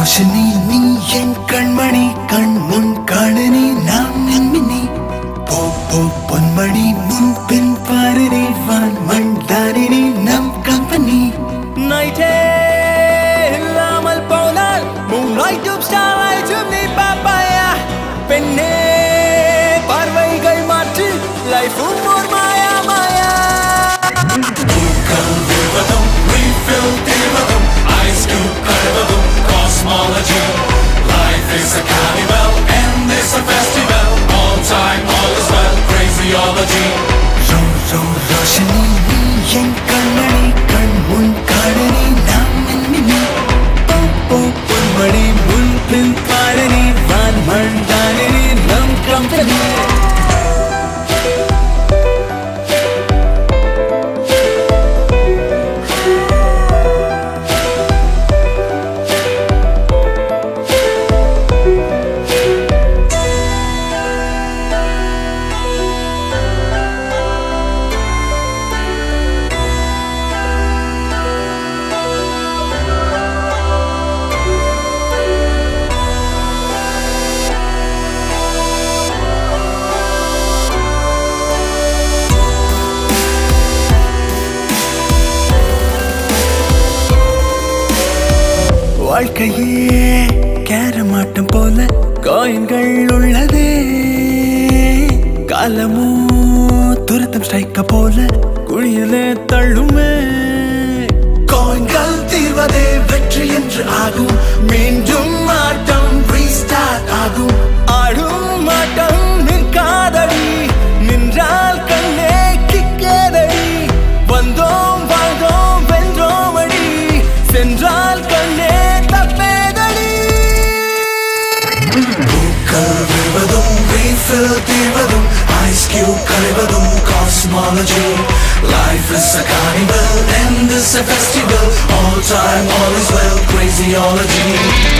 ரோஷினி நீ என் கண்மணி கண் முன் காணனி நாம் நன்மினி போ போ பொன்மணி முன் பின் பாரணி வான் மண் தானினி நம் கம்பெனி நைட்டே இல்லாமல் போனால் மூன்லைட்டும் ஸ்டார்லைட்டும் நீ பாப்பாயா பெண்ணே பார்வைகள் மாற்றி லைஃபும் ஒரு மாயா மாயா Cosmology, life is a carnival and it's a festival. All time, all is well, craziology. ரோ ரோ ரோஷினி நீ என் கண்மணி கண் முன் காணனி நாம் நன்மினி போ போ பொன்மணி முன் பின் பாரணி வான் மண் தானினி நம் கம்பெனி வாழ்க்கையே கேரமாட்டம் போல காயின்கள் உள்ளதே காலமோ துரத்தம் ஸ்ட்ரைக்க போல குழியிலே தள்ளுமே காயின்கள் தீர்வதே வெற்றி என்று ஆகும் மீண்டும் ஆட்டம் ரீஸ்டார்ட் ஆகும் ஆடும் மாட்டம் நிற்காதடி நின்றால் கண்ணே கிக்கேதடி வந்தோம் வாழ்ந்தோம் வென்றோம் அடி சென்றால் கண்ணே தப்பேதடி கல்விவதும் ரீஃபில் தீர்வதும் ஐஸ் கியூப் கரைவதும் cosmology life is a carnival and is a festival all time all is well craziology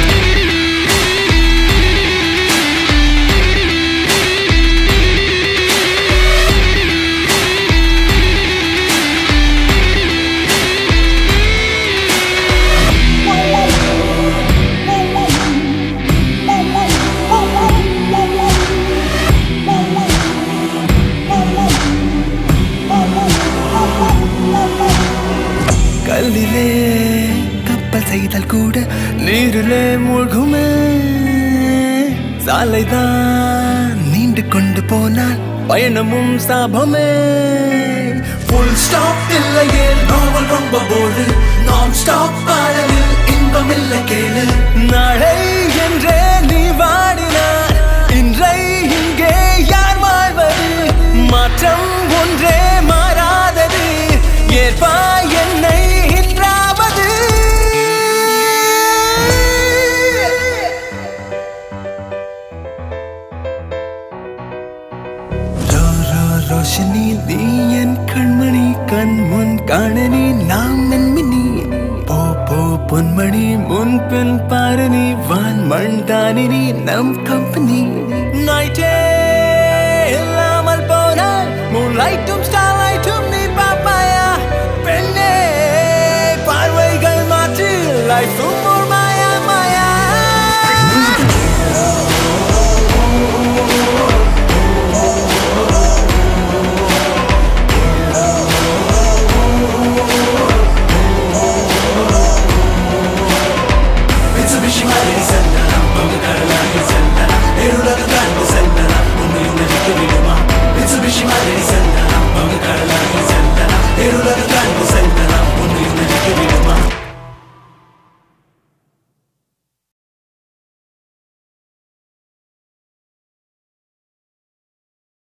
கல்லிலே கப்பல் செய்தால் கூட நீரிலே மூழ்குமே சாலைதான் நீண்டு கொண்டு போனால் பயணமும் சாபமே ஃபுல் ஸ்டாப் இல்லையே நாவல் ரொம்ப போடு நான் ஸ்டாப் பாடலில் இன்பம் இல்லை கேளு நாளை என்றே நீ வாடினார் இன்றை இங்கே யார் வாழ்வது மாற்றம் ஒன்றே மாறாதது ஏற்பா என்னை இன்றாவது ரோ ரோ ரோஷினி நீ என் கண்மணி கண் முன் காணனி நாம் நன்மினி போ போ பொன்மணி முன் பின் பாரணி வான் மண் தானினி நம் கம்பெனி